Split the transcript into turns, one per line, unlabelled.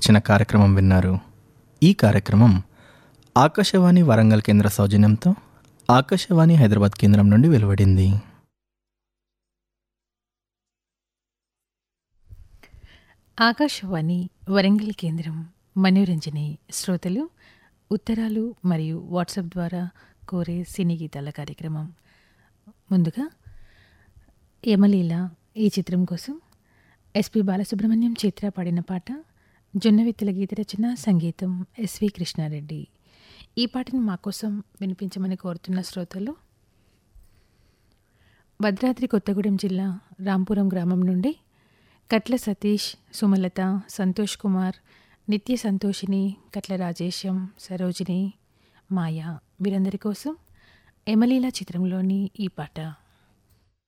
సమర్పించిన కార్యక్రమం విన్నారు ఈ కార్యక్రమం ఆకాశవాణి వరంగల్ కేంద్ర సౌజన్యంతో ఆకాశవాణి హైదరాబాద్ కేంద్రం నుండి వెలువడింది
ఆకాశవాణి వరంగల్ కేంద్రం మనోరంజని శ్రోతలు ఉత్తరాలు మరియు వాట్సాప్ ద్వారా కోరే సినీ గీతాల కార్యక్రమం ముందుగా యమలీల ఈ చిత్రం కోసం ఎస్పి బాలసుబ్రహ్మణ్యం చిత్ర పాడిన పాట జొన్నవిత్తుల గీత రచన సంగీతం ఎస్వి కృష్ణారెడ్డి ఈ పాటను మా కోసం వినిపించమని కోరుతున్న శ్రోతలు భద్రాద్రి కొత్తగూడెం జిల్లా రాంపురం గ్రామం నుండి కట్ల సతీష్ సుమలత సంతోష్ కుమార్ నిత్య సంతోషిని కట్ల రాజేశం సరోజిని మాయ వీరందరి కోసం ఎమలీల చిత్రంలోని ఈ పాట